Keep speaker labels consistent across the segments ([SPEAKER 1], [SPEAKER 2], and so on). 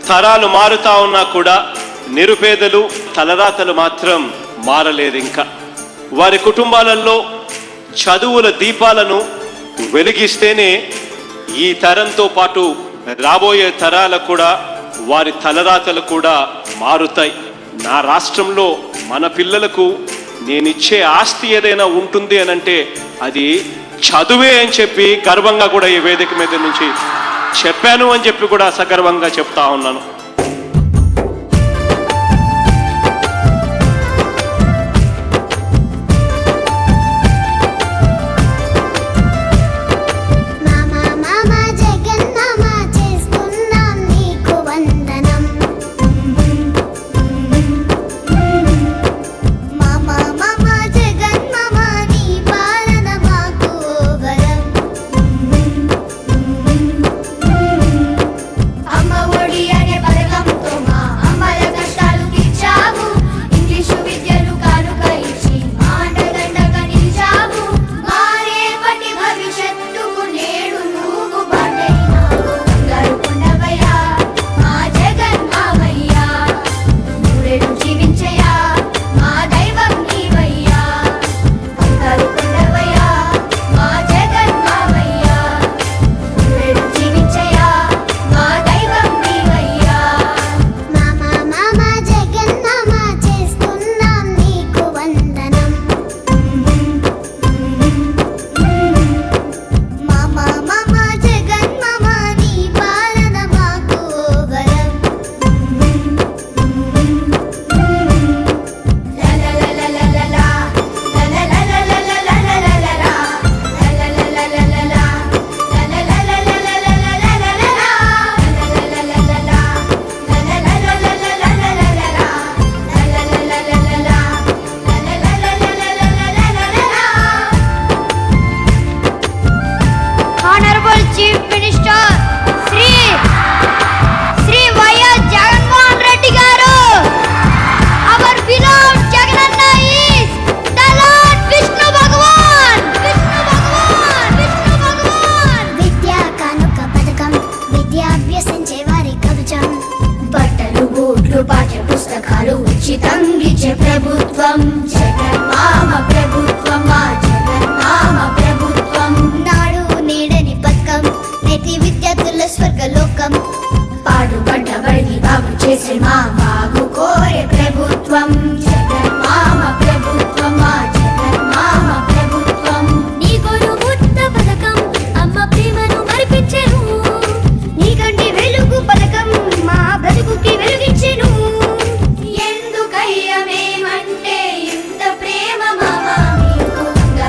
[SPEAKER 1] తరాలు మారుతా ఉన్నా కూడా నిరుపేదలు తలరాతలు మాత్రం మారలేదు ఇంకా వారి కుటుంబాలలో చదువుల దీపాలను వెలిగిస్తేనే ఈ తరంతో పాటు రాబోయే తరాలకు కూడా వారి తలరాతలు కూడా మారుతాయి నా రాష్ట్రంలో మన పిల్లలకు నేనిచ్చే ఆస్తి ఏదైనా ఉంటుంది అని అంటే అది చదువే అని చెప్పి గర్వంగా కూడా ఈ వేదిక మీద నుంచి చెప్పాను అని చెప్పి కూడా సగర్వంగా చెప్తా ఉన్నాను
[SPEAKER 2] మామ మామ జగన్నామ చేస్తున్నాం నీకు వందనం మామ మామ జగన్మామ నీ పాలన మాకు వరం అమ్మ ఒడి అనే పథకంతో మా అమ్మల కష్టాలు తీర్చావు ఇంగ్లీషు విద్యలు కానుక ఇచ్చి మా అండదండగా నిలిచావు మా రేపటి భవిష్యత్తుకు నేడు నువ్వు బాటైనావు బంగారు కొండవయ్యా మా జగన్ మావయ్యా నూరేళ్ళు జీవించయ్యా మా దైవం నీవయ్యా బంగారు కొండవయ్యా మా జగన్ మావయ్యా నూరేళ్ళు జీవించయ్యా మా దైవం నీవయ్యా మామ మామ జగన్నామ చేస్తున్నాం నీకు వందనం మామ మామ జగన్మామ నీ పాలన మాకు వరం
[SPEAKER 3] Honorable Chief Minister Sri Sri Y S Jaganmohan Reddy గారు our beloved Jagananna is the Lord Vishnu భగవాన్ విష్ణు భగవాన్ విష్ణు భగవాన్
[SPEAKER 2] విద్యా కానుక పథకం విద్యాభ్యసించే వారి కవచం బట్టలు బూట్లు పాఠ్య పుస్తకాలు ఉచితం ఇచ్చే ప్రభుత్వం జగన్ మామ ప్రభుత్వం మా జగన్ మామ ప్రభుత్వం నాడు నీడని పథకం నేటి విద్యార్థుల స్వర్గలోకం పాడుబడ్డ బడిని బాగు చేసే మా బాగు కోరే ప్రభుత్వం జగన్ మామ ప్రభుత్వం మా జగన్ మామ ప్రభుత్వం నీ గురువుత్త పథకం అమ్మ ప్రేమను మరిపించెను నీకంటి వెలుగు పథకం మా బ్రతుకుకి వెలుగిచ్చెను ఎందుకయ్య మేమంటే ఇంత ప్రేమ మామ మీకు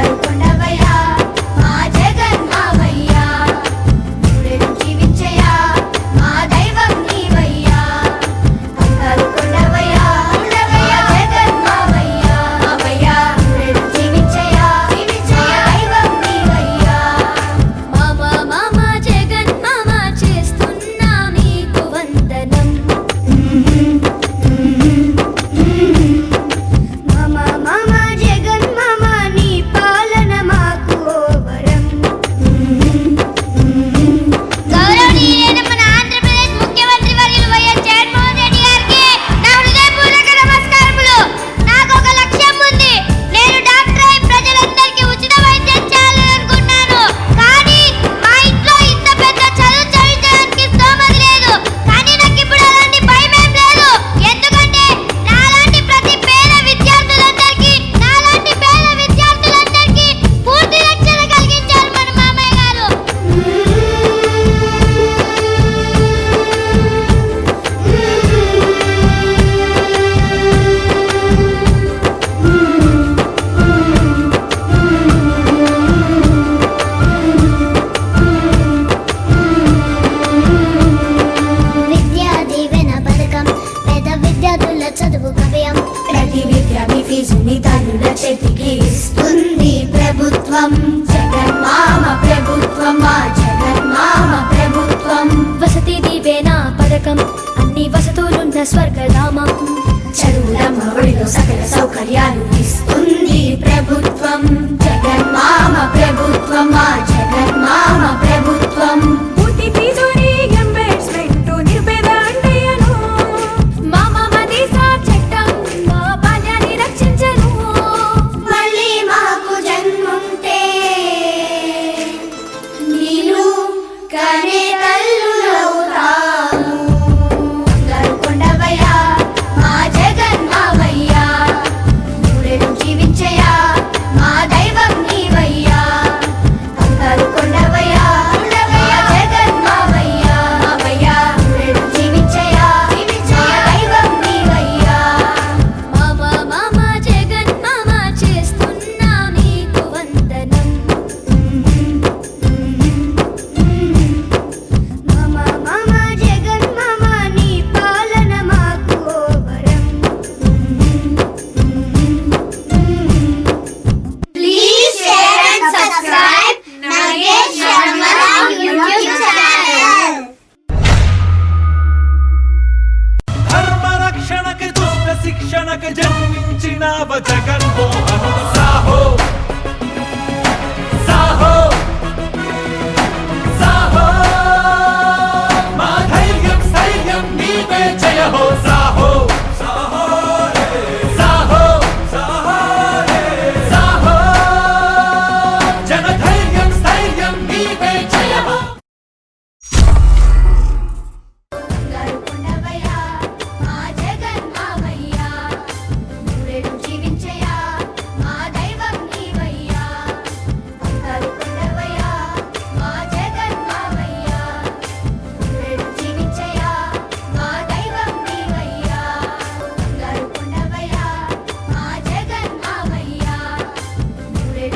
[SPEAKER 4] నవ జగన్మోహన్